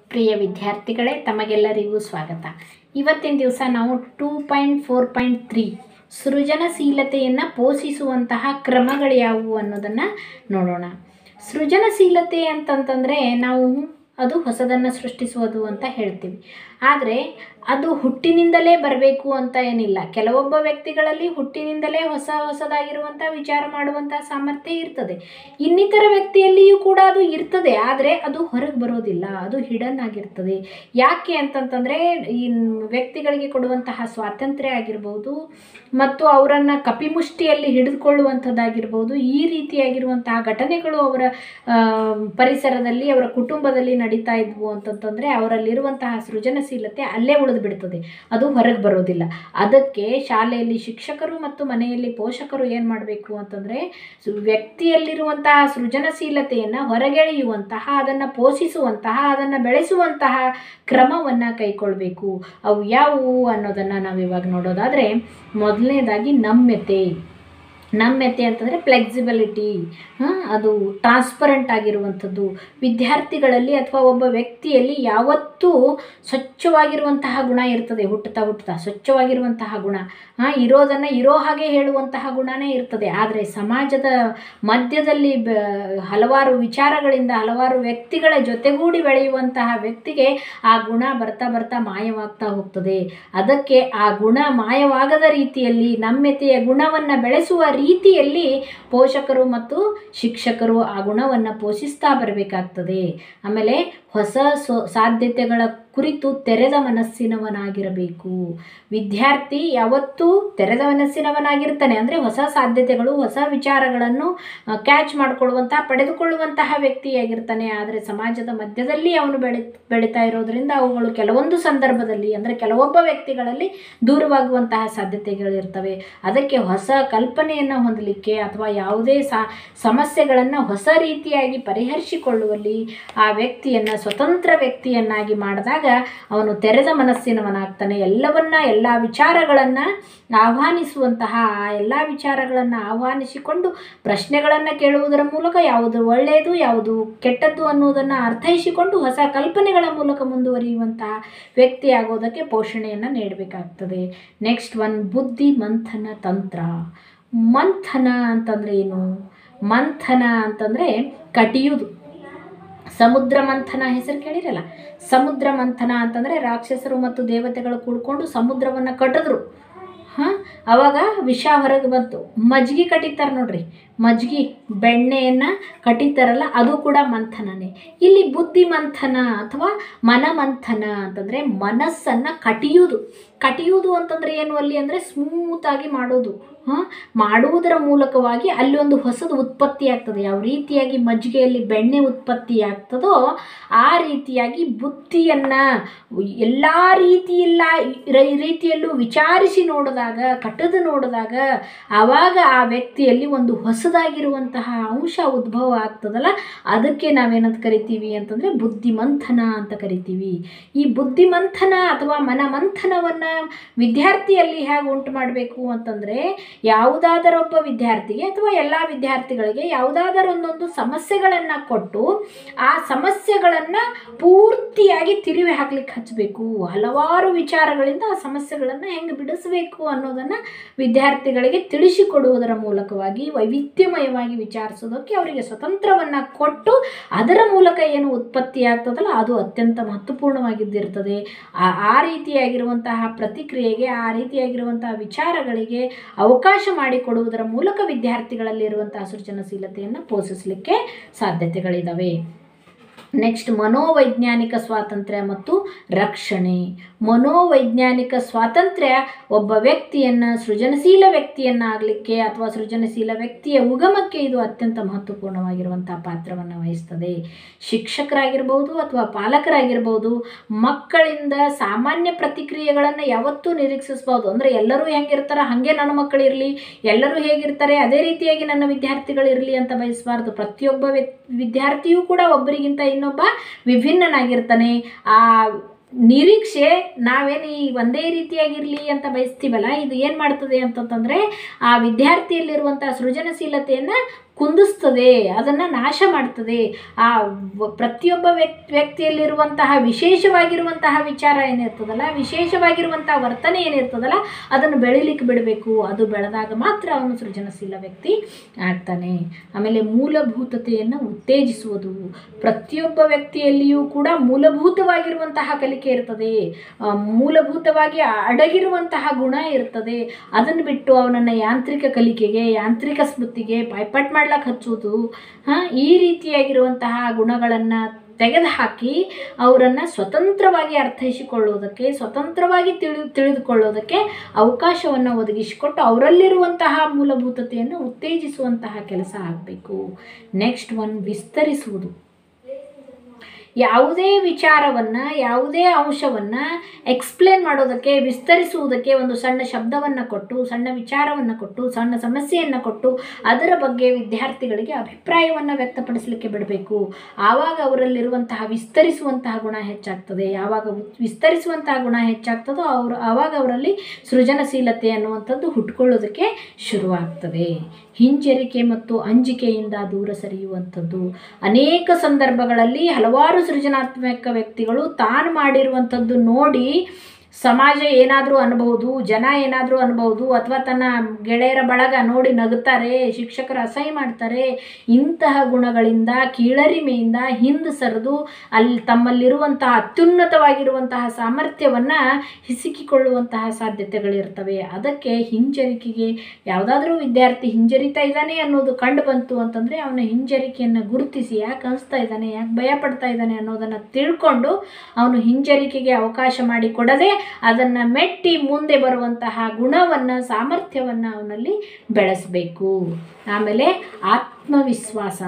ಪ್ರಿಯ ವಿದ್ಯಾರ್ಥಿಗಳೇ ತಮಗೆಲ್ಲರಿಗೂ ಸ್ವಾಗತ ಇವತ್ತಿನ ದಿವಸ ನಾವು two point four point three ಸೃಜನಶೀಲತೆಯನ್ನು ಪೋಷಿಸುವಂತಹ ಕ್ರಮಗಳು ಯಾವುವು ಅನ್ನೋದನ್ನು ನೋಡೋಣ ಸೃಜನಶೀಲತೆ ಅಂತಂತಂದರೆ ನಾವು ಅದು ಹೊಸದನ್ನು ಸೃಷ್ಟಿಸುವುದು ಅಂತ ಹೇಳ್ತೀವಿ ಆದರೆ ಅದು ಹುಟ್ಟಿನಿಂದಲೇ ಬರಬೇಕು ಅಂತ ಏನಿಲ್ಲ ಕೆಲವೊಬ್ಬ ವ್ಯಕ್ತಿಗಳಲ್ಲಿ ಹುಟ್ಟಿನಿಂದಲೇ ಹೊಸ ಹೊಸದಾಗಿರುವಂಥ ವಿಚಾರ ಮಾಡುವಂಥ ಸಾಮರ್ಥ್ಯ ಇರ್ತದೆ ಇನ್ನಿತರ ವ್ಯಕ್ತಿಯಲ್ಲಿಯೂ ಕೂಡ ಅದು ಇರ್ತದೆ ಆದರೆ ಅದು ಹೊರಗೆ ಬರೋದಿಲ್ಲ ಅದು ಹಿಡನ್ ಆಗಿರ್ತದೆ ಯಾಕೆ ಅಂತಂತಂದರೆ ಈ ವ್ಯಕ್ತಿಗಳಿಗೆ ಕೊಡುವಂತಹ ಸ್ವಾತಂತ್ರ್ಯ ಆಗಿರ್ಬೋದು ಮತ್ತು ಅವರನ್ನು ಕಪಿಮುಷ್ಟಿಯಲ್ಲಿ ಹಿಡಿದುಕೊಳ್ಳುವಂಥದ್ದಾಗಿರ್ಬೋದು ಈ ರೀತಿಯಾಗಿರುವಂತಹ ಘಟನೆಗಳು ಅವರ ಆ, ಪರಿಸರದಲ್ಲಿ ಅವರ ಕುಟುಂಬದಲ್ಲಿ ನಡೀತಾ ಇದ್ವು ಅಂತಂತಂದರೆ ಅವರಲ್ಲಿರುವಂತಹ ಸೃಜನಶೀಲತೆ ಅಲ್ಲೇ ಉಳಿದು ಬಿಡ್ತದೆ ಅದು ಹೊರಗೆ ಬರೋದಿಲ್ಲ ಅದಕ್ಕೆ ಶಾಲೆಯಲ್ಲಿ ಶಿಕ್ಷಕರು ಮತ್ತು ಮನೆಯಲ್ಲಿ ಪೋಷಕರು ಏನು ಮಾಡಬೇಕು ಅಂತಂದರೆ ವ್ಯಕ್ತಿಯಲ್ಲಿರುವಂತಹ ಸೃಜನಶೀಲತೆಯನ್ನು ಹೊರಗೆಳೆಯುವಂತಹ ಅದನ್ನು ಪೋಷಿಸುವಂತಹ ಅದನ್ನು ಬೆಳೆಸುವಂತಹ ಕ್ರಮವನ್ನು ಕೈಗೊಳ್ಳಬೇಕು ಅವು ಯಾವುವು ಅನ್ನೋದನ್ನು ನಾವು ಇವಾಗ ನೋಡೋದಾದರೆ ಮೊದಲನೇದಾಗಿ ನಮ್ಯತೆ ನಮ್ಯತೆ ಅಂತಂದರೆ ಫ್ಲೆಕ್ಸಿಬಿಲಿಟಿ ಅದು ಟ್ರಾನ್ಸ್ಪರೆಂಟ್ ಆಗಿರುವಂಥದ್ದು ವಿದ್ಯಾರ್ಥಿಗಳಲ್ಲಿ ಅಥವಾ ಒಬ್ಬ ವ್ಯಕ್ತಿಯಲ್ಲಿ ಯಾವತ್ತೂ ಸ್ವಚ್ಛವಾಗಿರುವಂತಹ ಗುಣ ಇರ್ತದೆ ಹುಟ್ಟುತ್ತಾ ಹುಟ್ಟುತ್ತಾ ಸ್ವಚ್ಛವಾಗಿರುವಂತಹ ಗುಣ ಹಾಂ ಇರೋದನ್ನು ಇರೋ ಹಾಗೆ ಹೇಳುವಂತಹ ಗುಣನೇ ಇರ್ತದೆ ಆದರೆ ಸಮಾಜದ ಮಧ್ಯದಲ್ಲಿ ಬ ಹಲವಾರು ವಿಚಾರಗಳಿಂದ ಹಲವಾರು ವ್ಯಕ್ತಿಗಳ ಜೊತೆಗೂಡಿ ಬೆಳೆಯುವಂತಹ ವ್ಯಕ್ತಿಗೆ ಆ ಗುಣ ಬರ್ತಾ ಬರ್ತಾ ಮಾಯವಾಗ್ತಾ ಹೋಗ್ತದೆ ಅದಕ್ಕೆ ಆ ಗುಣ ಮಾಯವಾಗದ ರೀತಿಯಲ್ಲಿ ನಮ್ಯತೆಯ ಗುಣವನ್ನು ಬೆಳೆಸುವ ರೀತಿಯಲ್ಲಿ ಪೋಷಕರು ಮತ್ತು ಶಿಕ್ಷಕರು ಆ ಗುಣವನ್ನು ಪೋಷಿಸ್ತಾ ಬರಬೇಕಾಗ್ತದೆ ಆಮೇಲೆ ಹೊಸ ಸೊ ಸಾಧ್ಯತೆಗಳ ಕುರಿತು ತೆರೆದ ಮನಸ್ಸಿನವನಾಗಿರಬೇಕು ವಿದ್ಯಾರ್ಥಿ ಯಾವತ್ತೂ ತೆರೆದ ಮನಸ್ಸಿನವನಾಗಿರ್ತಾನೆ ಅಂದರೆ ಹೊಸ ಸಾಧ್ಯತೆಗಳು ಹೊಸ ವಿಚಾರಗಳನ್ನು ಕ್ಯಾಚ್ ಮಾಡಿಕೊಳ್ಳುವಂತಹ ಪಡೆದುಕೊಳ್ಳುವಂತಹ ವ್ಯಕ್ತಿಯಾಗಿರ್ತಾನೆ ಆದರೆ ಸಮಾಜದ ಮಧ್ಯದಲ್ಲಿ ಅವನು ಬೆಳೆ ಬೆಳೀತಾ ಇರೋದ್ರಿಂದ ಅವುಗಳು ಕೆಲವೊಂದು ಸಂದರ್ಭದಲ್ಲಿ ಅಂದರೆ ಕೆಲವೊಬ್ಬ ವ್ಯಕ್ತಿಗಳಲ್ಲಿ ದೂರವಾಗುವಂತಹ ಸಾಧ್ಯತೆಗಳಿರ್ತವೆ ಅದಕ್ಕೆ ಹೊಸ ಕಲ್ಪನೆಯನ್ನು ಹೊಂದಲಿಕ್ಕೆ ಅಥವಾ ಯಾವುದೇ ಸಾ ಸಮಸ್ಯೆಗಳನ್ನು ಹೊಸ ರೀತಿಯಾಗಿ ಪರಿಹರಿಸಿಕೊಳ್ಳುವಲ್ಲಿ ಆ ವ್ಯಕ್ತಿಯನ್ನು ಸ್ವತಂತ್ರ ವ್ಯಕ್ತಿಯನ್ನಾಗಿ ಮಾಡಿದಾಗ ಅವನು ತೆರೆದ ಮನಸ್ಸಿನವನಾಗ್ತಾನೆ ಎಲ್ಲವನ್ನ ಎಲ್ಲ ವಿಚಾರಗಳನ್ನು ಆಹ್ವಾನಿಸುವಂತಹ ಆ ಎಲ್ಲ ವಿಚಾರಗಳನ್ನು ಆಹ್ವಾನಿಸಿಕೊಂಡು ಪ್ರಶ್ನೆಗಳನ್ನು ಕೇಳುವುದರ ಮೂಲಕ ಯಾವುದು ಒಳ್ಳೆಯದು ಯಾವುದು ಕೆಟ್ಟದ್ದು ಅನ್ನುವುದನ್ನು ಅರ್ಥೈಸಿಕೊಂಡು ಹೊಸ ಕಲ್ಪನೆಗಳ ಮೂಲಕ ಮುಂದುವರಿಯುವಂತಹ ವ್ಯಕ್ತಿ ಆಗೋದಕ್ಕೆ ಪೋಷಣೆಯನ್ನು ನೀಡಬೇಕಾಗ್ತದೆ ನೆಕ್ಸ್ಟ್ ಒನ್ ಬುದ್ಧಿ ಮಂಥನ ತಂತ್ರ ಮಂಥನ ಅಂತಂದರೆ ಏನು ಮಂಥನ ಅಂತಂದರೆ ಕಟಿಯುವುದು ಸಮುದ್ರ ಮಂಥನ ಹೆಸರು ಕೇಳಿರಲ್ಲ ಸಮುದ್ರ ಮಂಥನ ಅಂತಂದರೆ ರಾಕ್ಷಸರು ಮತ್ತು ದೇವತೆಗಳು ಕೂಡ್ಕೊಂಡು ಸಮುದ್ರವನ್ನು ಕಟ್ಟಿದ್ರು ಹಾಂ ಅವಾಗ ವಿಷ ಹೊರಗೆ ಬಂತು ಮಜ್ಗಿ ಕಟ್ಟಿತಾರೆ ನೋಡ್ರಿ ಮಜ್ಗಿ ಬೆಣ್ಣೆಯನ್ನು ಕಟ್ಟಿತಾರಲ್ಲ ಅದು ಕೂಡ ಮಂಥನನೇ ಇಲ್ಲಿ ಬುದ್ಧಿ ಮಂಥನ ಅಥವಾ ಮನ ಮಂಥನ ಅಂತಂದರೆ ಮನಸ್ಸನ್ನು ಕಟಿಯುವುದು ಕಟಿಯುವುದು ಅಂತಂದರೆ ಏನು ಅಲ್ಲಿ ಅಂದರೆ ಸ್ಮೂತಾಗಿ ಮಾಡೋದು ಹಾಂ ಮಾಡುವುದರ ಮೂಲಕವಾಗಿ ಅಲ್ಲಿ ಒಂದು ಹೊಸದು ಉತ್ಪತ್ತಿ ಆಗ್ತದೆ ಯಾವ ರೀತಿಯಾಗಿ ಮಜ್ಜಿಗೆಯಲ್ಲಿ ಬೆಣ್ಣೆ ಉತ್ಪತ್ತಿ ಆಗ್ತದೋ ಆ ರೀತಿಯಾಗಿ ಬುದ್ಧಿಯನ್ನು ಎಲ್ಲ ರೀತಿಯಿಲ್ಲ ರ- ರೀತಿಯಲ್ಲೂ ವಿಚಾರಿಸಿ ನೋಡಿದಾಗ ಕಟ್ಟದು ನೋಡಿದಾಗ ಆವಾಗ ಆ ವ್ಯಕ್ತಿಯಲ್ಲಿ ಒಂದು ಹೊಸದಾಗಿರುವಂತಹ ಅಂಶ ಉದ್ಭವ ಆಗ್ತದಲ್ಲ ಅದಕ್ಕೆ ನಾವೇನಂತ ಕರಿತೀವಿ ಅಂತಂದರೆ ಬುದ್ಧಿಮಂಥನ ಅಂತ ಕರಿತೀವಿ ಈ ಬುದ್ಧಿಮಂಥನ ಅಥವಾ ಮನಮಂಥನವನ್ನು ವಿದ್ಯಾರ್ಥಿಯಲ್ಲಿ ಹೇಗೆ ಉಂಟು ಮಾಡಬೇಕು ಅಂತಂದರೆ ಯಾವುದಾದರೊಬ್ಬ ವಿದ್ಯಾರ್ಥಿಗೆ ಅಥವಾ ಎಲ್ಲ ವಿದ್ಯಾರ್ಥಿಗಳಿಗೆ ಯಾವುದಾದರೊಂದೊಂದು ಸಮಸ್ಯೆಗಳನ್ನು ಕೊಟ್ಟು ಆ ಸಮಸ್ಯೆಗಳನ್ನು ಪೂರ್ತಿಯಾಗಿ ತಿರುವಿ ಹಾಕ್ಲಿಕ್ಕೆ ಹಚ್ಚಬೇಕು ಹಲವಾರು ವಿಚಾರಗಳಿಂದ ಆ ಸಮಸ್ಯೆಗಳನ್ನು ಹೆಂಗೆ ಬಿಡಿಸಬೇಕು ಅನ್ನೋದನ್ನು ವಿದ್ಯಾರ್ಥಿಗಳಿಗೆ ತಿಳಿಸಿಕೊಡುವುದರ ಮೂಲಕವಾಗಿ ವೈವಿಧ್ಯಮಯವಾಗಿ ವಿಚಾರಿಸೋದಕ್ಕೆ ಅವರಿಗೆ ಸ್ವತಂತ್ರವನ್ನು ಕೊಟ್ಟು ಅದರ ಮೂಲಕ ಏನು ಉತ್ಪತ್ತಿ ಆಗ್ತದಲ್ಲ ಅದು ಅತ್ಯಂತ ಮಹತ್ವಪೂರ್ಣವಾಗಿದ್ದಿರ್ತದೆ ಆ ಆ ರೀತಿಯಾಗಿರುವಂತಹ ಪ್ರತಿಕ್ರಿಯೆಗೆ ಆ ರೀತಿಯಾಗಿರುವಂತಹ ವಿಚಾರಗಳಿಗೆ ಅವಕಾಶ ಮಾಡಿಕೊಡುವುದರ ಮೂಲಕ ವಿದ್ಯಾರ್ಥಿಗಳಲ್ಲಿ ಇರುವಂತಹ ಸೃಜನಶೀಲತೆಯನ್ನು ಪೋಷಿಸಲಿಕ್ಕೆ ಸಾಧ್ಯತೆಗಳಿದ್ದಾವೆ ನೆಕ್ಸ್ಟ್ ಮನೋವೈಜ್ಞಾನಿಕ ಸ್ವಾತಂತ್ರ್ಯ ಮತ್ತು ರಕ್ಷಣೆ ಮನೋವೈಜ್ಞಾನಿಕ ಸ್ವಾತಂತ್ರ್ಯ ಒಬ್ಬ ವ್ಯಕ್ತಿಯನ್ನು ಸೃಜನಶೀಲ ವ್ಯಕ್ತಿಯನ್ನಾಗಲಿಕ್ಕೆ ಅಥವಾ ಸೃಜನಶೀಲ ವ್ಯಕ್ತಿಯ ಉಗಮಕ್ಕೆ ಇದು ಅತ್ಯಂತ ಮಹತ್ವಪೂರ್ಣವಾಗಿರುವಂಥ ಪಾತ್ರವನ್ನು ವಹಿಸ್ತದೆ ಶಿಕ್ಷಕರಾಗಿರ್ಬೋದು ಅಥವಾ ಪಾಲಕರಾಗಿರ್ಬೋದು ಮಕ್ಕಳಿಂದ ಸಾಮಾನ್ಯ ಪ್ರತಿಕ್ರಿಯೆಗಳನ್ನು ಯಾವತ್ತೂ ನಿರೀಕ್ಷಿಸ್ಬೋದು ಅಂದರೆ ಎಲ್ಲರೂ ಹೆಂಗಿರ್ತಾರ ಹಾಗೆ ನನ್ನ ಮಕ್ಕಳಿರಲಿ ಎಲ್ಲರೂ ಹೇಗಿರ್ತಾರೆ ಅದೇ ರೀತಿಯಾಗಿ ನನ್ನ ವಿದ್ಯಾರ್ಥಿಗಳಿರಲಿ ಅಂತ ಬಯಸಬಾರ್ದು ಪ್ರತಿಯೊಬ್ಬ ವ್ಯ- ವಿದ್ಯಾರ್ಥಿಯೂ ಕೂಡ ಒಬ್ಬರಿಗಿಂತ ಇನ್ನೊಬ್ಬ ವಿಭಿನ್ನನಾಗಿರ್ತಾನೆ ಆ ನಿರೀಕ್ಷೆ ನಾವೇನು ಈ ಒಂದೇ ರೀತಿಯಾಗಿರಲಿ ಅಂತ ಬಯಸ್ತೀವಲ್ಲ ಇದು ಏನು ಮಾಡ್ತದೆ ಅಂತಂತಂದರೆ ಆ ವಿದ್ಯಾರ್ಥಿಯಲ್ಲಿರುವಂಥ ಸೃಜನಶೀಲತೆಯನ್ನು ಕುಂದಿಸ್ತದೆ ಅದನ್ನು ನಾಶ ಮಾಡ್ತದೆ ಆ ವ- ಪ್ರತಿಯೊಬ್ಬ ವ್ಯಕ್ತಿ ವ್ಯಕ್ತಿಯಲ್ಲಿರುವಂತಹ ವಿಶೇಷವಾಗಿರುವಂತಹ ವಿಚಾರ ಏನಿರ್ತದಲ್ಲ ವಿಶೇಷವಾಗಿರುವಂತಹ ವರ್ತನೆ ಏನಿರ್ತದಲ್ಲ ಅದನ್ನು ಬೆಳಿಲಿಕ್ಕೆ ಬಿಡಬೇಕು ಅದು ಬೆಳೆದಾಗ ಮಾತ್ರ ಅವನು ಸೃಜನಶೀಲ ವ್ಯಕ್ತಿ ಆಗ್ತಾನೆ ಆಮೇಲೆ ಮೂಲಭೂತತೆಯನ್ನು ಉತ್ತೇಜಿಸುವುದು ಪ್ರತಿಯೊಬ್ಬ ವ್ಯಕ್ತಿಯಲ್ಲಿಯೂ ಕೂಡ ಮೂಲಭೂತವಾಗಿರುವಂತಹ ಕಲಿಕೆ ಇರ್ತದೆ ಆ, ಮೂಲಭೂತವಾಗಿ ಅಡಗಿರುವಂತಹ ಗುಣ ಇರ್ತದೆ ಅದನ್ನು ಬಿಟ್ಟು ಅವನನ್ನು ಯಾಂತ್ರಿಕ ಕಲಿಕೆಗೆ ಯಾಂತ್ರಿಕ ಸ್ಮೃತಿಗೆ ಪೈಪಟ್ ಮಾಡ್ಲಕ್ಕೆ ಹಚ್ಚುವುದು ಹಾಂ ಈ ರೀತಿಯಾಗಿರುವಂತಹ ಗುಣಗಳನ್ನು ತೆಗೆದುಹಾಕಿ ಅವರನ್ನು ಸ್ವತಂತ್ರವಾಗಿ ಅರ್ಥೈಸಿಕೊಳ್ಳುವುದಕ್ಕೆ ಸ್ವತಂತ್ರವಾಗಿ ತಿಳಿ ತಿಳಿದುಕೊಳ್ಳೋದಕ್ಕೆ ಅವಕಾಶವನ್ನು ಒದಗಿಸಿಕೊಟ್ಟು ಅವರಲ್ಲಿರುವಂತಹ ಮೂಲಭೂತತೆಯನ್ನು ಉತ್ತೇಜಿಸುವಂತಹ ಕೆಲಸ ಆಗಬೇಕು ನೆಕ್ಸ್ಟ್ ಒನ್ ವಿಸ್ತರಿಸುವುದು ಯಾವುದೇ ವಿಚಾರವನ್ನು ಯಾವುದೇ ಅಂಶವನ್ನು ಎಕ್ಸ್ಪ್ಲೇನ್ ಮಾಡೋದಕ್ಕೆ ವಿಸ್ತರಿಸುವುದಕ್ಕೆ ಒಂದು ಸಣ್ಣ ಶಬ್ದವನ್ನು ಕೊಟ್ಟು ಸಣ್ಣ ವಿಚಾರವನ್ನು ಕೊಟ್ಟು ಸಣ್ಣ ಸಮಸ್ಯೆಯನ್ನು ಕೊಟ್ಟು ಅದರ ಬಗ್ಗೆ ವಿದ್ಯಾರ್ಥಿಗಳಿಗೆ ಅಭಿಪ್ರಾಯವನ್ನು ವ್ಯಕ್ತಪಡಿಸಲಿಕ್ಕೆ ಬಿಡಬೇಕು ಆವಾಗ ಅವರಲ್ಲಿರುವಂತಹ ವಿಸ್ತರಿಸುವಂತಹ ಗುಣ ಹೆಚ್ಚಾಗ್ತದೆ ಯಾವಾಗ ಉತ್- ವಿಸ್ತರಿಸುವಂತಹ ಗುಣ ಹೆಚ್ಚಾಗ್ತದೋ ಅವರು ಆವಾಗ ಅವರಲ್ಲಿ ಸೃಜನಶೀಲತೆ ಅನ್ನುವಂಥದ್ದು ಹುಟ್ಕೊಳ್ಳೋದಕ್ಕೆ ಶುರುವಾಗ್ತದೆ ಹಿಂಜರಿಕೆ ಮತ್ತು ಅಂಜಿಕೆಯಿಂದ ದೂರ ಸರಿಯುವಂಥದ್ದು ಅನೇಕ ಸಂದರ್ಭಗಳಲ್ಲಿ ಹಲವಾರು ಸೃಜನಾತ್ಮಕ ವ್ಯಕ್ತಿಗಳು ತಾನು ಮಾಡಿರುವಂಥದ್ದು ನೋಡಿ ಸಮಾಜ ಏನಾದರೂ ಅನ್ಬಹುದು ಜನ ಏನಾದರೂ ಅನ್ಬಹುದು ಅಥವಾ ತನ್ನ ಗೆಳೆಯರ ಬಳಗ ನೋಡಿ ನಗುತ್ತಾರೆ ಶಿಕ್ಷಕರು ಅಸಹ್ಯ ಮಾಡ್ತಾರೆ ಇಂತಹ ಗುಣಗಳಿಂದ ಕೀಳರಿಮೆಯಿಂದ ಹಿಂದೆ ಸರಿದು ಅಲ್ಲಿ ತಮ್ಮಲ್ಲಿರುವಂತಹ ಅತ್ಯುನ್ನತವಾಗಿರುವಂತಹ ಸಾಮರ್ಥ್ಯವನ್ನು ಹಿಸುಕಿಕೊಳ್ಳುವಂತಹ ಸಾಧ್ಯತೆಗಳಿರ್ತವೆ ಅದಕ್ಕೆ ಹಿಂಜರಿಕೆಗೆ ಯಾವುದಾದ್ರೂ ವಿದ್ಯಾರ್ಥಿ ಹಿಂಜರಿತಾ ಇದ್ದಾನೆ ಅನ್ನೋದು ಕಂಡು ಬಂತು ಅಂತಂದರೆ ಅವನ ಹಿಂಜರಿಕೆಯನ್ನು ಗುರುತಿಸಿ ಯಾಕೆ ಅನಿಸ್ತಾ ಇದ್ದಾನೆ ಯಾಕೆ ಭಯ ಪಡ್ತಾ ಇದ್ದಾನೆ ಅನ್ನೋದನ್ನು ತಿಳ್ಕೊಂಡು ಅವನು ಹಿಂಜರಿಕೆಗೆ ಅವಕಾಶ ಮಾಡಿ ಕೊಡದೆ ಅದನ್ನು ಮೆಟ್ಟಿ ಮುಂದೆ ಬರುವಂತಹ ಗುಣವನ್ನು ಸಾಮರ್ಥ್ಯವನ್ನು ಅವನಲ್ಲಿ ಬೆಳೆಸಬೇಕು ಆಮೇಲೆ ಆತ್ಮವಿಶ್ವಾಸ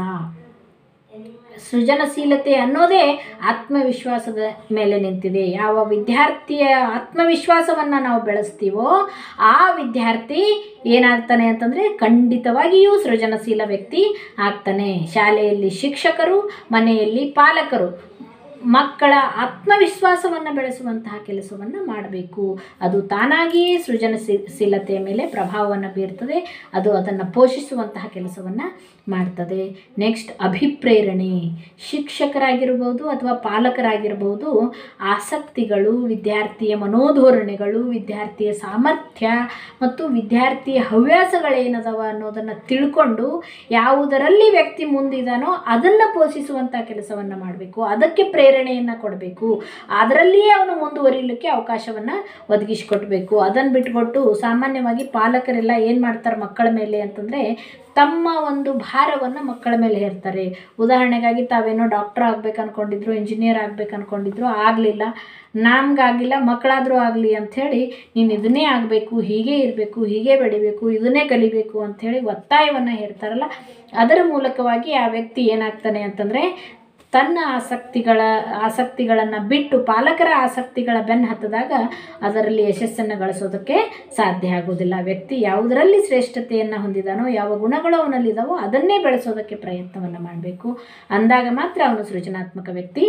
ಸೃಜನಶೀಲತೆ ಅನ್ನೋದೇ ಆತ್ಮವಿಶ್ವಾಸದ ಮೇಲೆ ನಿಂತಿದೆ ಯಾವ ವಿದ್ಯಾರ್ಥಿಯ ಆತ್ಮವಿಶ್ವಾಸವನ್ನು ನಾವು ಬೆಳೆಸ್ತೀವೋ ಆ ವಿದ್ಯಾರ್ಥಿ ಏನಾಗ್ತಾನೆ ಅಂತಂದರೆ ಖಂಡಿತವಾಗಿಯೂ ಸೃಜನಶೀಲ ವ್ಯಕ್ತಿ ಆಗ್ತಾನೆ ಶಾಲೆಯಲ್ಲಿ ಶಿಕ್ಷಕರು ಮನೆಯಲ್ಲಿ ಪಾಲಕರು ಮಕ್ಕಳ ಆತ್ಮವಿಶ್ವಾಸವನ್ನು ಬೆಳೆಸುವಂತಹ ಕೆಲಸವನ್ನು ಮಾಡಬೇಕು ಅದು ತಾನಾಗಿಯೇ ಸೃಜನಶೀಲತೆಯ ಮೇಲೆ ಪ್ರಭಾವವನ್ನು ಬೀರ್ತದೆ ಅದು ಅದನ್ನು ಪೋಷಿಸುವಂತಹ ಕೆಲಸವನ್ನು ಮಾಡ್ತದೆ ನೆಕ್ಸ್ಟ್ ಅಭಿಪ್ರೇರಣೆ ಶಿಕ್ಷಕರಾಗಿರ್ಬೋದು ಅಥವಾ ಪಾಲಕರಾಗಿರ್ಬೋದು ಆಸಕ್ತಿಗಳು ವಿದ್ಯಾರ್ಥಿಯ ಮನೋಧೋರಣೆಗಳು ವಿದ್ಯಾರ್ಥಿಯ ಸಾಮರ್ಥ್ಯ ಮತ್ತು ವಿದ್ಯಾರ್ಥಿಯ ಹವ್ಯಾಸಗಳೇನದವ ಅನ್ನೋದನ್ನು ತಿಳ್ಕೊಂಡು ಯಾವುದರಲ್ಲಿ ವ್ಯಕ್ತಿ ಮುಂದಿದಾನೋ ಅದನ್ನು ಪೋಷಿಸುವಂಥ ಕೆಲಸವನ್ನು ಮಾಡಬೇಕು ಅದಕ್ಕೆ ಪ್ರೇರಣೆಯನ್ನು ಕೊಡಬೇಕು ಅದರಲ್ಲಿಯೇ ಅವನು ಮುಂದುವರಿಲಿಕ್ಕೆ ಅವಕಾಶವನ್ನು ಒದಗಿಸಿಕೊಡ್ಬೇಕು ಅದನ್ನು ಬಿಟ್ಕೊಟ್ಟು ಸಾಮಾನ್ಯವಾಗಿ ಪಾಲಕರೆಲ್ಲ ಏನು ಮಾಡ್ತಾರೆ ಮಕ್ಕಳ ಮೇಲೆ ಅಂತಂದರೆ ತಮ್ಮ ಒಂದು ಭಾರವನ್ನು ಮಕ್ಕಳ ಮೇಲೆ ಹೇರ್ತಾರೆ ಉದಾಹರಣೆಗಾಗಿ ತಾವೇನೋ ಡಾಕ್ಟರ್ ಆಗ್ಬೇಕು ಅನ್ಕೊಂಡಿದ್ರು ಇಂಜಿನಿಯರ್ ಆಗ್ಬೇಕು ಅನ್ಕೊಂಡಿದ್ರು ಆಗಲಿಲ್ಲ ನಮ್ಗಾಗಿಲ್ಲ ಮಕ್ಕಳಾದರೂ ಆಗಲಿ ಅಂಥೇಳಿ ನೀನು ಇದನ್ನೇ ಆಗಬೇಕು ಹೀಗೆ ಇರಬೇಕು ಹೀಗೆ ಬೆಳಿಬೇಕು ಇದನ್ನೇ ಕಲಿಬೇಕು ಅಂಥೇಳಿ ಒತ್ತಾಯವನ್ನು ಹೇರ್ತಾರಲ್ಲ ಅದರ ಮೂಲಕವಾಗಿ ಆ ವ್ಯಕ್ತಿ ಏನಾಗ್ತಾನೆ ಅಂತಂದರೆ ತನ್ನ ಆಸಕ್ತಿಗಳ ಆಸಕ್ತಿಗಳನ್ನು ಬಿಟ್ಟು ಪಾಲಕರ ಆಸಕ್ತಿಗಳ ಬೆನ್ನು ಹತ್ತಿದಾಗ ಅದರಲ್ಲಿ ಯಶಸ್ಸನ್ನು ಗಳಿಸೋದಕ್ಕೆ ಸಾಧ್ಯ ಆಗೋದಿಲ್ಲ ವ್ಯಕ್ತಿ ಯಾವುದರಲ್ಲಿ ಶ್ರೇಷ್ಠತೆಯನ್ನು ಹೊಂದಿದಾನೋ ಯಾವ ಗುಣಗಳು ಅವನಲ್ಲಿದ್ದಾವೋ ಅದನ್ನೇ ಬೆಳೆಸೋದಕ್ಕೆ ಪ್ರಯತ್ನವನ್ನು ಮಾಡಬೇಕು ಅಂದಾಗ ಮಾತ್ರ ಅವನು ಸೃಜನಾತ್ಮಕ ವ್ಯಕ್ತಿ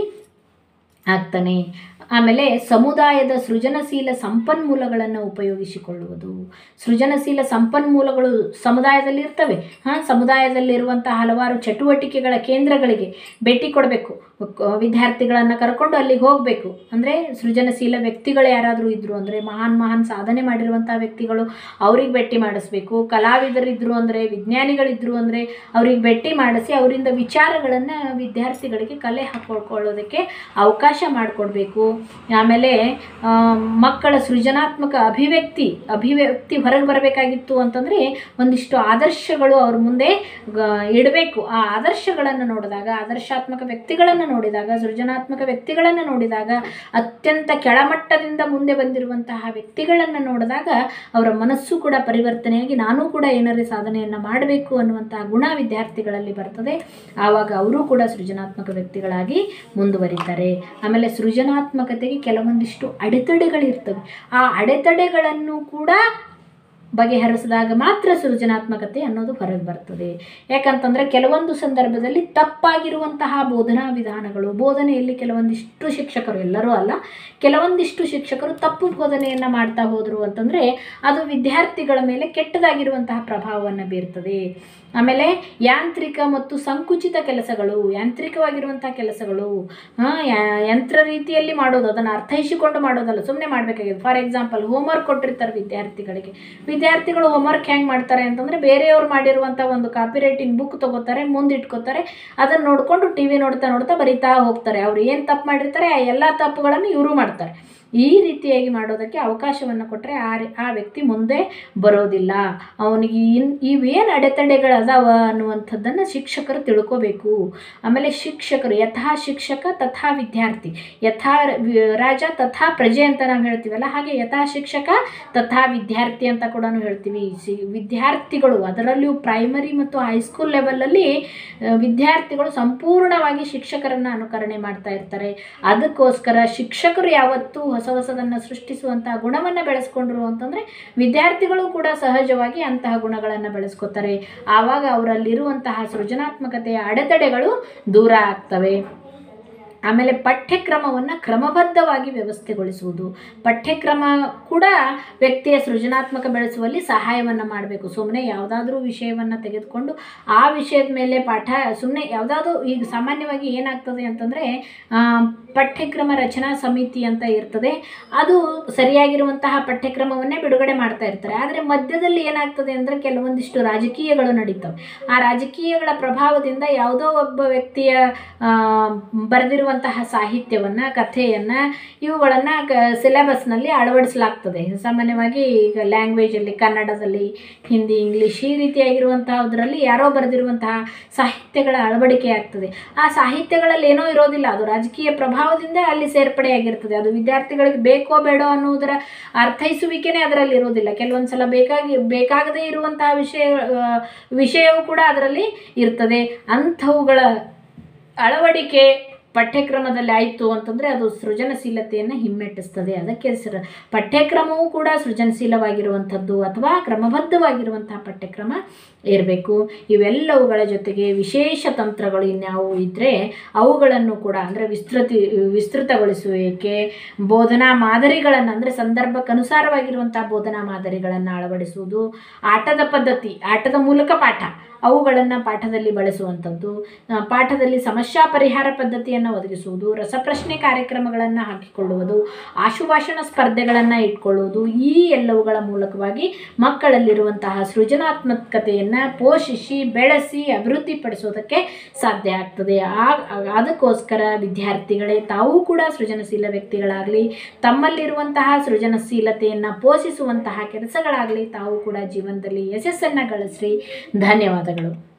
ಆಗ್ತಾನೆ ಆಮೇಲೆ ಸಮುದಾಯದ ಸೃಜನಶೀಲ ಸಂಪನ್ಮೂಲಗಳನ್ನು ಉಪಯೋಗಿಸಿಕೊಳ್ಳುವುದು ಸೃಜನಶೀಲ ಸಂಪನ್ಮೂಲಗಳು ಸಮುದಾಯದಲ್ಲಿ ಇರ್ತವೆ ಹಾಂ ಸಮುದಾಯದಲ್ಲಿರುವಂಥ ಹಲವಾರು ಚಟುವಟಿಕೆಗಳ ಕೇಂದ್ರಗಳಿಗೆ ಭೇಟಿ ಕೊಡಬೇಕು ವಿದ್ಯಾರ್ಥಿಗಳನ್ನು ಕರ್ಕೊಂಡು ಅಲ್ಲಿಗೆ ಹೋಗಬೇಕು ಅಂದರೆ ಸೃಜನಶೀಲ ವ್ಯಕ್ತಿಗಳು ಯಾರಾದರೂ ಇದ್ದರು ಅಂದರೆ ಮಹಾನ್ ಮಹಾನ್ ಸಾಧನೆ ಮಾಡಿರುವಂಥ ವ್ಯಕ್ತಿಗಳು ಅವ್ರಿಗೆ ಭೇಟಿ ಮಾಡಿಸ್ಬೇಕು ಕಲಾವಿದರಿದ್ದರು ಅಂದರೆ ವಿಜ್ಞಾನಿಗಳಿದ್ದರು ಅಂದರೆ ಅವ್ರಿಗೆ ಭೇಟಿ ಮಾಡಿಸಿ ಅವರಿಂದ ವಿಚಾರಗಳನ್ನು ವಿದ್ಯಾರ್ಥಿಗಳಿಗೆ ಕಲೆ ಹಾಕೊಳ್ಕೊಳ್ಳೋದಕ್ಕೆ ಅವಕಾಶ ಮಾಡಿಕೊಡ್ಬೇಕು ಆಮೇಲೆ ಆ, ಮಕ್ಕಳ ಸೃಜನಾತ್ಮಕ ಅಭಿವ್ಯಕ್ತಿ ಅಭಿವ್ಯಕ್ತಿ ಹೊರಗೆ ಬರಬೇಕಾಗಿತ್ತು ಅಂತಂದರೆ ಒಂದಿಷ್ಟು ಆದರ್ಶಗಳು ಅವ್ರ ಮುಂದೆ ಗ- ಇಡಬೇಕು ಆ ಆದರ್ಶಗಳನ್ನು ನೋಡಿದಾಗ ಆದರ್ಶಾತ್ಮಕ ವ್ಯಕ್ತಿಗಳನ್ನು ನೋಡಿದಾಗ ಸೃಜನಾತ್ಮಕ ವ್ಯಕ್ತಿಗಳನ್ನು ನೋಡಿದಾಗ ಅತ್ಯಂತ ಕೆಳಮಟ್ಟದಿಂದ ಮುಂದೆ ಬಂದಿರುವಂತಹ ವ್ಯಕ್ತಿಗಳನ್ನು ನೋಡಿದಾಗ ಅವರ ಮನಸ್ಸು ಕೂಡ ಪರಿವರ್ತನೆಯಾಗಿ ನಾನು ಕೂಡ ಏನಾರೇ ಸಾಧನೆಯನ್ನು ಮಾಡಬೇಕು ಅನ್ನುವಂತಹ ಗುಣ ವಿದ್ಯಾರ್ಥಿಗಳಲ್ಲಿ ಬರ್ತದೆ ಆವಾಗ ಅವರು ಕೂಡ ಸೃಜನಾತ್ಮಕ ವ್ಯಕ್ತಿಗಳಾಗಿ ಮುಂದುವರಿತಾರೆ ಆಮೇಲೆ ಸೃಜನಾತ್ಮಕತೆಗೆ ಕೆಲವೊಂದಿಷ್ಟು ಅಡೆತಡೆಗಳಿರ್ತವೆ ಆ ಅಡೆತಡೆಗಳನ್ನು ಕೂಡ ಬಗೆಹರಿಸಿದಾಗ ಮಾತ್ರ ಸೃಜನಾತ್ಮಕತೆ ಅನ್ನೋದು ಹೊರಗೆ ಬರ್ತದೆ ಯಾಕಂತಂದರೆ ಕೆಲವೊಂದು ಸಂದರ್ಭದಲ್ಲಿ ತಪ್ಪಾಗಿರುವಂತಹ ಬೋಧನಾ ವಿಧಾನಗಳು ಬೋಧನೆಯಲ್ಲಿ ಕೆಲವೊಂದಿಷ್ಟು ಶಿಕ್ಷಕರು ಎಲ್ಲರೂ ಅಲ್ಲ ಕೆಲವೊಂದಿಷ್ಟು ಶಿಕ್ಷಕರು ತಪ್ಪು ಬೋಧನೆಯನ್ನು ಮಾಡ್ತಾ ಹೋದರು ಅಂತಂದರೆ ಅದು ವಿದ್ಯಾರ್ಥಿಗಳ ಮೇಲೆ ಕೆಟ್ಟದಾಗಿರುವಂತಹ ಪ್ರಭಾವವನ್ನು ಬೀರ್ತದೆ ಆಮೇಲೆ ಯಾಂತ್ರಿಕ ಮತ್ತು ಸಂಕುಚಿತ ಕೆಲಸಗಳು ಯಾಂತ್ರಿಕವಾಗಿರುವಂಥ ಕೆಲಸಗಳು ಆ, ಯಾ- ಯಂತ್ರ ರೀತಿಯಲ್ಲಿ ಮಾಡೋದು ಅದನ್ನು ಅರ್ಥೈಸಿಕೊಂಡು ಮಾಡೋದಲ್ಲ ಸುಮ್ಮನೆ ಮಾಡಬೇಕಾಗಿದೆ ಫಾರ್ ಎಕ್ಸಾಂಪಲ್ ಹೋಮ್ವರ್ಕ್ ಕೊಟ್ಟಿರ್ತಾರೆ ವಿದ್ಯಾರ್ಥಿಗಳಿಗೆ ವಿದ್ಯಾರ್ಥಿಗಳು ಹೋಮ್ವರ್ಕ್ ಹೆಂಗೆ ಮಾಡ್ತಾರೆ ಅಂತಂದರೆ ಬೇರೆಯವ್ರು ಮಾಡಿರುವಂಥ ಒಂದು ಕಾಪಿ ರೈಟಿಂಗ್ ಬುಕ್ ತೊಗೋತಾರೆ ಮುಂದೆ ಇಟ್ಕೋತಾರೆ ಅದನ್ನು ನೋಡಿಕೊಂಡು ಟಿ ವಿ ನೋಡ್ತಾ ನೋಡ್ತಾ ಬರಿತಾ ಹೋಗ್ತಾರೆ ಅವ್ರು ಏನು ತಪ್ಪು ಮಾಡಿರ್ತಾರೆ ಆ ಎಲ್ಲ ತಪ್ಪುಗಳನ್ನು ಇವರು ಮಾಡ್ತಾರೆ ಈ ರೀತಿಯಾಗಿ ಮಾಡೋದಕ್ಕೆ ಅವಕಾಶವನ್ನು ಕೊಟ್ಟರೆ ಆ ರಿ- ಆ ವ್ಯಕ್ತಿ ಮುಂದೆ ಬರೋದಿಲ್ಲ ಅವನಿಗೆ ಇನ್ ಇವೇನು ಅಡೆತಡೆಗಳದಾವ ಅನ್ನುವಂಥದ್ದನ್ನು ಶಿಕ್ಷಕರು ತಿಳ್ಕೋಬೇಕು ಆಮೇಲೆ ಶಿಕ್ಷಕರು ಯಥಾ ಶಿಕ್ಷಕ ತಥಾ ವಿದ್ಯಾರ್ಥಿ ಯಥಾ ವಿ- ರಾಜ ತಥಾ ಪ್ರಜೆ ಅಂತ ನಾವು ಹೇಳ್ತೀವಲ್ಲ ಹಾಗೆ ಯಥಾ ಶಿಕ್ಷಕ ತಥಾ ವಿದ್ಯಾರ್ಥಿ ಅಂತ ಕೂಡ ಹೇಳ್ತೀವಿ ಸಿ ವಿದ್ಯಾರ್ಥಿಗಳು ಅದರಲ್ಲಿಯೂ ಪ್ರೈಮರಿ ಮತ್ತು ಹೈಸ್ಕೂಲ್ ಲೆವೆಲಲ್ಲಿ ಆ, ವಿದ್ಯಾರ್ಥಿಗಳು ಸಂಪೂರ್ಣವಾಗಿ ಶಿಕ್ಷಕರನ್ನು ಅನುಕರಣೆ ಮಾಡ್ತಾ ಇರ್ತಾರೆ ಅದಕ್ಕೋಸ್ಕರ ಶಿಕ್ಷಕರು ಯಾವತ್ತೂ ಹೊಸ ಹೊಸದನ್ನು ಸೃಷ್ಟಿಸುವಂಥ ಗುಣವನ್ನು ಬೆಳೆಸ್ಕೊಂಡ್ರು ಅಂತಂದರೆ ವಿದ್ಯಾರ್ಥಿಗಳು ಕೂಡ ಸಹಜವಾಗಿ ಅಂತಹ ಗುಣಗಳನ್ನು ಬೆಳೆಸ್ಕೊತಾರೆ ಆವಾಗ ಅವರಲ್ಲಿರುವಂತಹ ಸೃಜನಾತ್ಮಕತೆಯ ಅಡೆತಡೆಗಳು ದೂರ ಆಗ್ತವೆ ಆಮೇಲೆ ಪಠ್ಯಕ್ರಮವನ್ನು ಕ್ರಮಬದ್ಧವಾಗಿ ವ್ಯವಸ್ಥೆಗೊಳಿಸುವುದು ಪಠ್ಯಕ್ರಮ ಕೂಡ ವ್ಯಕ್ತಿಯ ಸೃಜನಾತ್ಮಕ ಬೆಳೆಸುವಲ್ಲಿ ಸಹಾಯವನ್ನು ಮಾಡಬೇಕು ಸುಮ್ಮನೆ ಯಾವುದಾದ್ರೂ ವಿಷಯವನ್ನು ತೆಗೆದುಕೊಂಡು ಆ ವಿಷಯದ ಮೇಲೆ ಪಾಠ ಸುಮ್ಮನೆ ಯಾವುದಾದ್ರೂ ಈಗ ಸಾಮಾನ್ಯವಾಗಿ ಏನಾಗ್ತದೆ ಅಂತಂದರೆ ಪಠ್ಯಕ್ರಮ ರಚನಾ ಸಮಿತಿ ಅಂತ ಇರ್ತದೆ ಅದು ಸರಿಯಾಗಿರುವಂತಹ ಪಠ್ಯಕ್ರಮವನ್ನೇ ಬಿಡುಗಡೆ ಮಾಡ್ತಾ ಇರ್ತಾರೆ ಆದರೆ ಮಧ್ಯದಲ್ಲಿ ಏನಾಗ್ತದೆ ಅಂದರೆ ಕೆಲವೊಂದಿಷ್ಟು ರಾಜಕೀಯಗಳು ನಡೀತವೆ ಆ ರಾಜಕೀಯಗಳ ಪ್ರಭಾವದಿಂದ ಯಾವುದೋ ಒಬ್ಬ ವ್ಯಕ್ತಿಯ ಆ, ಬರೆದಿರುವಂತಹ ಸಾಹಿತ್ಯವನ್ನು ಕಥೆಯನ್ನು ಇವುಗಳನ್ನು ಕ ಸಿಲೆಬಸ್ನಲ್ಲಿ ಅಳವಡಿಸಲಾಗ್ತದೆ ಸಾಮಾನ್ಯವಾಗಿ ಈಗ ಲ್ಯಾಂಗ್ವೇಜಲ್ಲಿ ಕನ್ನಡದಲ್ಲಿ ಹಿಂದಿ ಇಂಗ್ಲೀಷ್ ಈ ರೀತಿಯಾಗಿರುವಂತಹದ್ರಲ್ಲಿ ಯಾರೋ ಬರೆದಿರುವಂತಹ ಸಾಹಿತ್ಯಗಳ ಅಳವಡಿಕೆ ಆಗ್ತದೆ ಆ ಸಾಹಿತ್ಯಗಳಲ್ಲಿ ಏನೋ ಇರೋದಿಲ್ಲ ಅದು ರಾಜಕೀಯ ಪ್ರಭಾವದಿಂದ ಅಲ್ಲಿ ಸೇರ್ಪಡೆಯಾಗಿರ್ತದೆ ಅದು ವಿದ್ಯಾರ್ಥಿಗಳಿಗೆ ಬೇಕೋ ಬೇಡೋ ಅನ್ನೋದರ ಅರ್ಥೈಸುವಿಕೆನೇ ಅದರಲ್ಲಿ ಇರೋದಿಲ್ಲ ಕೆಲವೊಂದು ಸಲ ಬೇಕಾಗಿ ಬೇಕಾಗದೇ ಇರುವಂತಹ ವಿಷಯ ಆ, ವಿಷಯವೂ ಕೂಡ ಅದರಲ್ಲಿ ಇರ್ತದೆ ಅಂಥವುಗಳ ಅಳವಡಿಕೆ ಪಠ್ಯಕ್ರಮದಲ್ಲಿ ಆಯಿತು ಅಂತಂದರೆ ಅದು ಸೃಜನಶೀಲತೆಯನ್ನು ಹಿಮ್ಮೆಟ್ಟಿಸ್ತದೆ ಅದಕ್ಕೆ ಸೃ ಪಠ್ಯಕ್ರಮವೂ ಕೂಡ ಸೃಜನಶೀಲವಾಗಿರುವಂಥದ್ದು ಅಥವಾ ಕ್ರಮಬದ್ಧವಾಗಿರುವಂತಹ ಪಠ್ಯಕ್ರಮ ಇರಬೇಕು ಇವೆಲ್ಲವುಗಳ ಜೊತೆಗೆ ವಿಶೇಷ ತಂತ್ರಗಳು ಇನ್ಯಾವು ಇದ್ದರೆ ಅವುಗಳನ್ನು ಕೂಡ ಅಂದರೆ ವಿಸ್ತೃತಿ ವಿಸ್ತೃತಗೊಳಿಸುವಿಕೆ ಬೋಧನಾ ಮಾದರಿಗಳನ್ನು ಅಂದರೆ ಸಂದರ್ಭಕ್ಕನುಸಾರವಾಗಿರುವಂಥ ಬೋಧನಾ ಮಾದರಿಗಳನ್ನು ಅಳವಡಿಸುವುದು ಆಟದ ಪದ್ಧತಿ ಆಟದ ಮೂಲಕ ಪಾಠ ಅವುಗಳನ್ನು ಪಾಠದಲ್ಲಿ ಬಳಸುವಂಥದ್ದು ಆ, ಪಾಠದಲ್ಲಿ ಸಮಸ್ಯಾ ಪರಿಹಾರ ಪದ್ಧತಿಯನ್ನು ಒದಗಿಸುವುದು ರಸಪ್ರಶ್ನೆ ಕಾರ್ಯಕ್ರಮಗಳನ್ನು ಹಾಕಿಕೊಳ್ಳುವುದು ಆಶುಭಾಷಣ ಸ್ಪರ್ಧೆಗಳನ್ನು ಇಟ್ಕೊಳ್ಳುವುದು ಈ ಎಲ್ಲವುಗಳ ಮೂಲಕವಾಗಿ ಮಕ್ಕಳಲ್ಲಿರುವಂತಹ ಸೃಜನಾತ್ಮಕತೆಯನ್ನು ಪೋಷಿಸಿ ಬೆಳೆಸಿ ಅಭಿವೃದ್ಧಿಪಡಿಸೋದಕ್ಕೆ ಸಾಧ್ಯ ಆಗ್ತದೆ ಆ ಅದಕ್ಕೋಸ್ಕರ ವಿದ್ಯಾರ್ಥಿಗಳೇ ತಾವೂ ಕೂಡ ಸೃಜನಶೀಲ ವ್ಯಕ್ತಿಗಳಾಗಲಿ ತಮ್ಮಲ್ಲಿರುವಂತಹ ಸೃಜನಶೀಲತೆಯನ್ನು ಪೋಷಿಸುವಂತಹ ಕೆಲಸಗಳಾಗಲಿ ತಾವು ಕೂಡ ಜೀವನದಲ್ಲಿ ಯಶಸ್ಸನ್ನು ಗಳಿಸ್ರಿ ಧನ್ಯವಾದಗಳು